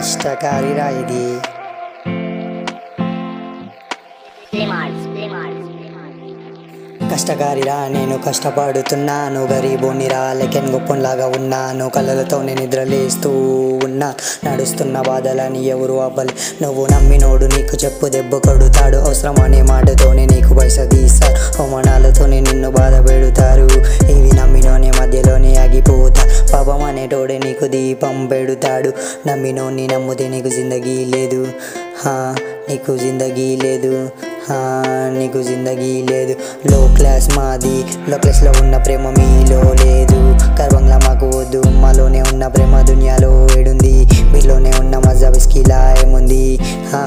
కష్టకారిరా ఇది Limars, limars, limars. కష్టకారిరా నేను కష్టపడుతున్నాను గరీబోనిరా లెక్కన్ గొప్పలాగా ఉన్నాను కళ్ళలతో నేను నిద్రలేస్తూ ఉన్నా నడుస్తున్న బాధలని ఎవరు అవ్వలే నువ్వు నమ్మినోడు నీకు చెప్పు దెబ్బ కొడుతాడు అవసరం అనే మాటతోనే నీకు పైస తీస్తారు అవమానాలతోనే నిన్ను బాధ పెడతారు ఇవి నమ్మినోనే మధ్యలోనే ఆగిపోతా పాపం అనేటోడే నీకు దీపం పెడతాడు నమ్మినోని నమ్మితే నీకు జిందగీ లేదు హా నీకు జిందగీ లేదు హా నీకు జిందగీ లేదు లో క్లాస్ మాది లో క్లాస్లో ఉన్న ప్రేమ మీలో లేదు గర్వంగా మాకు వద్దు మాలోనే ఉన్న ప్రేమ దునియాలో ఏడుంది మీలోనే ఉన్న మజా విస్కీలా ఏముంది హా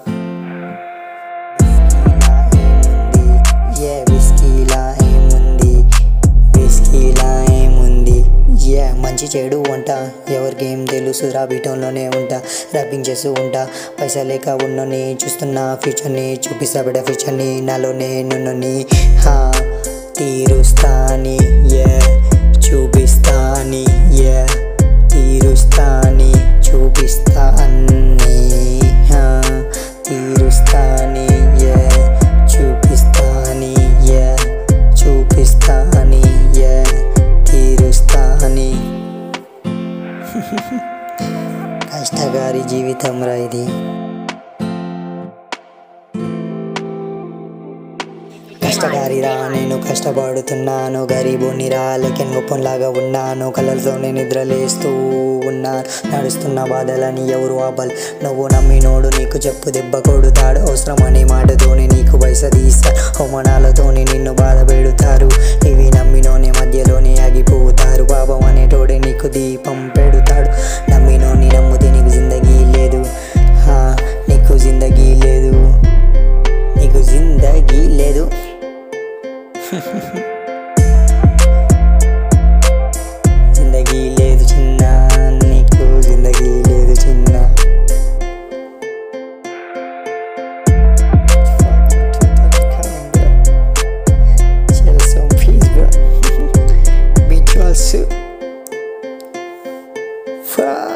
ఏ విస్కీలా ఏముంది విస్కీలా ఏముంది ఏ మంచి చెడు వంట ఎవరికి ఏం తెలుసు రాబీటంలోనే ఉంటా ర్యాపింగ్ చేస్తూ ఉంటా పైసా లేక ఉన్నని చూస్తున్నా ఫ్యూచర్ని చూపిస్తా బిడ్డ ఫ్యూచర్ని నాలోనే నున్నని హా తీరుస్తాని ఏ చూపిస్తాని ఏ తీరుస్తాని చూపిస్తా అన్నీ హా తీరుస్తాని ఏ చూపిస్తాని ఏ చూపిస్తాని ఏ తీరుస్తాని కష్టగారి జీవితం రా ఇది కష్టగారిరా నేను కష్టపడుతున్నాను గరీబునిరా లెక్కన్ గొప్పలాగా ఉన్నాను కళ్ళతోనే నిద్రలేస్తూ ఉన్నాను నడుస్తున్న బాధలని ఎవరు ఆపల్ నువ్వు నమ్మినోడు నీకు చెప్పు దెబ్బ కొడుతాడు అవసరం అనే మాటతోనే నీకు పైస తీస్తారు అవమానాలతోనే నిన్ను బాధ పెడతారు ఇవి నమ్మినోనే మధ్యలోనే ఆగిపోతారు పాపం అనేటోడే నీకు దీపం పెడతాడు నమ్మినోని నమ్మితే నీకు జిందగీ లేదు హా నీకు జిందగీ లేదు నీకు జిందగీ లేదు జిందగీ లేదు చిన్న నీకు జిందగీ లేదు చిన్న Chill some peace, bro. Be chill, Fuck.